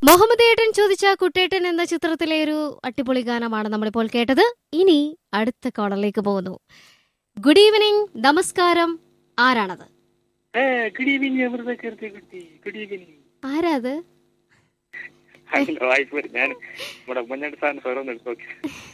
മുഹമ്മദ് ഏട്ടൻ ചോദിച്ച കുട്ടേട്ടൻ എന്ന ചിത്രത്തിലെ ഒരു അടിപൊളി ഗാനമാണ് നമ്മളിപ്പോൾ കേട്ടത് ഇനി അടുത്ത കോളറിലേക്ക് പോകുന്നു ഗുഡ് ഈവനിങ് നമസ്കാരം ആരാണത് ഗുഡ് ഈവനിങ് അമൃത കീർത്തി കുട്ടി ഗുഡ് ഈവനിങ് ആരാ അത് ഹലോ ആയിക്കോട്ടെ ഞാൻ നമ്മുടെ ഉമ്മഞ്ഞാണ്ട് സാറിന് സ്വരം ഒന്ന് എടുത്ത് നോക്കി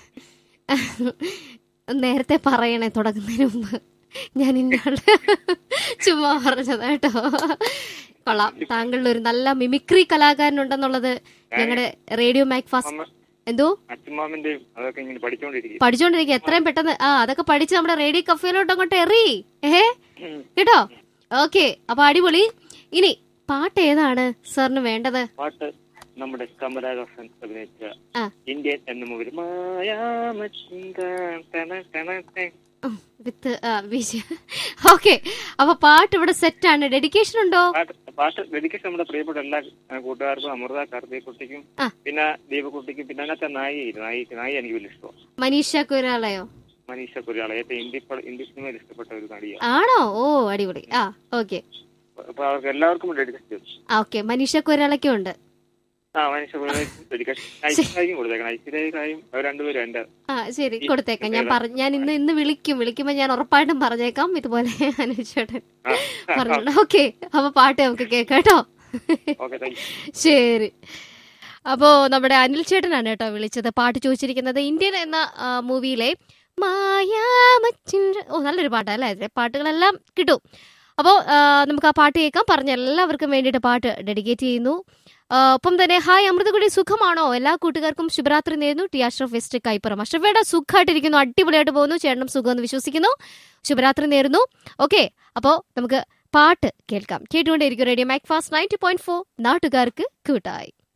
നേരത്തെ പറയണേ തുടങ്ങുന്നതിന് മുമ്പ് ഞാൻ ഇന്നാള് ചുമ്മാ പറഞ്ഞതാ കേട്ടോ കൊള്ളാം താങ്കളിൽ ഒരു നല്ല മിമിക്രി കലാകാരനുണ്ടെന്നുള്ളത് ഞങ്ങളുടെ റേഡിയോ മാക് ഫാസ്റ്റ് അമ്മ എന്തോ അച്ഛമ്മാമിന്റെയും അതൊക്കെ ഇങ്ങനെ പഠിച്ചുകൊണ്ടിരിക്കും പഠിച്ചോണ്ടിരിക്കുക എത്രയും പെട്ടെന്ന് ആ അതൊക്കെ പഠിച്ച് നമ്മുടെ റേഡിയോ കഫേലോട്ട് അങ്ങോട്ട് എറി ഏ കേട്ടോ ഓക്കെ അപ്പൊ അടിപൊളി ഇനി പാട്ട് ഏതാണ് സാറിന് വേണ്ടത് പാട്ട് നമ്മുടെ കമലഹാസൻ അഭിനയിച്ച ആ. ഇന്ത്യൻ എന്ന മൂവിൽ വിത്ത് ഓക്കെ അപ്പൊ പാട്ട് ഇവിടെ സെറ്റ് ആണ് ഡെഡിക്കേഷൻ ഉണ്ടോ പാട്ട് പാട്ട് ഡെഡിക്കേഷൻ നമ്മുടെ പ്രിയപ്പെട്ട എല്ലാ ആ, കൂട്ടുകാർക്കും അമൃത കാർത്തികുട്ടിക്കും ആ. പിന്നെ ദീപകുട്ടിക്കും പിന്നെ അതിനകത്തെ നായി നായി നായി എനിക്ക് വലിയ ഇഷ്ടമാണ് മനീഷ കുരാളയോ മനീഷ കുര്യാള ഏറ്റവും ഹിന്ദി പട- ഹിന്ദി സിനിമയിൽ ഇഷ്ടപ്പെട്ട ഒരു നടിയാണ് ആണോ ഓ അടിപൊളി ആ ഓക്കെ അപ്പൊ അവർക്ക് എല്ലാവർക്കും ഡെഡിക്കേഷൻ ചെയ്തു ആ ഓക്കെ മനീഷ കുരാളയ്ക്കും ഉണ്ട് ആ മനീഷ കുര്യാളയ്ക്കും ഡെഡിക്കേഷൻ ഐശ്വര്യക്കും കൊടുത്തേക്കണം ഐശ്വര്യക്കായും അവർ രണ്ടുപേരും എന്റെ ആ ശരി കൊടുത്തേക്കാം ഞാൻ പറ ഞാൻ ഇന്ന് ഇന്ന് വിളിക്കും വിളിക്കുമ്പോ ഞാൻ ഉറപ്പായിട്ടും പറഞ്ഞേക്കാം ഇതുപോലെ അനുചേട്ടൻ പറഞ്ഞു ഓക്കെ അപ്പൊ പാട്ട് നമുക്ക് കേൾക്കാം കേട്ടോ ഓക്കെ താങ്ക് യു ശരി അപ്പോ നമ്മുടെ അനിൽ ചേട്ടനാണ് കേട്ടോ വിളിച്ചത് പാട്ട് ചോദിച്ചിരിക്കുന്നത് ഇന്ത്യൻ എന്ന ആ, മൂവിയിലെ മായാമച്ചിൻ ഓ നല്ലൊരു പാട്ടാ അല്ലേ ഇതിലെ പാട്ടുകളെല്ലാം കിട്ടും അപ്പോൾ നമുക്ക് ആ പാട്ട് കേൾക്കാം പറഞ്ഞ എല്ലാവർക്കും വേണ്ടിയിട്ട് പാട്ട് ഡെഡിക്കേറ്റ് ചെയ്യുന്നു ആ, ഒപ്പം തന്നെ ഹായ് അമൃതകുടി സുഖമാണോ എല്ലാ കൂട്ടുകാർക്കും ശുഭരാത്രി നേരുന്നു ടി അഷ്റഫ് വെസ്റ്റ് കൈപ്പുറം അഷ്റഫയുടെ സുഖമായിട്ടിരിക്കുന്നു അടിപൊളിയായിട്ട് പോകുന്നു ചേട്ടനും സുഖമെന്ന് വിശ്വസിക്കുന്നു ശുഭരാത്രി നേരുന്നു ഓക്കെ അപ്പോൾ നമുക്ക് പാട്ട് കേൾക്കാം കേട്ടുകൊണ്ടേയിരിക്കും radio Mac Fast ninety point four നാട്ടുകാർക്ക് കൂട്ടായി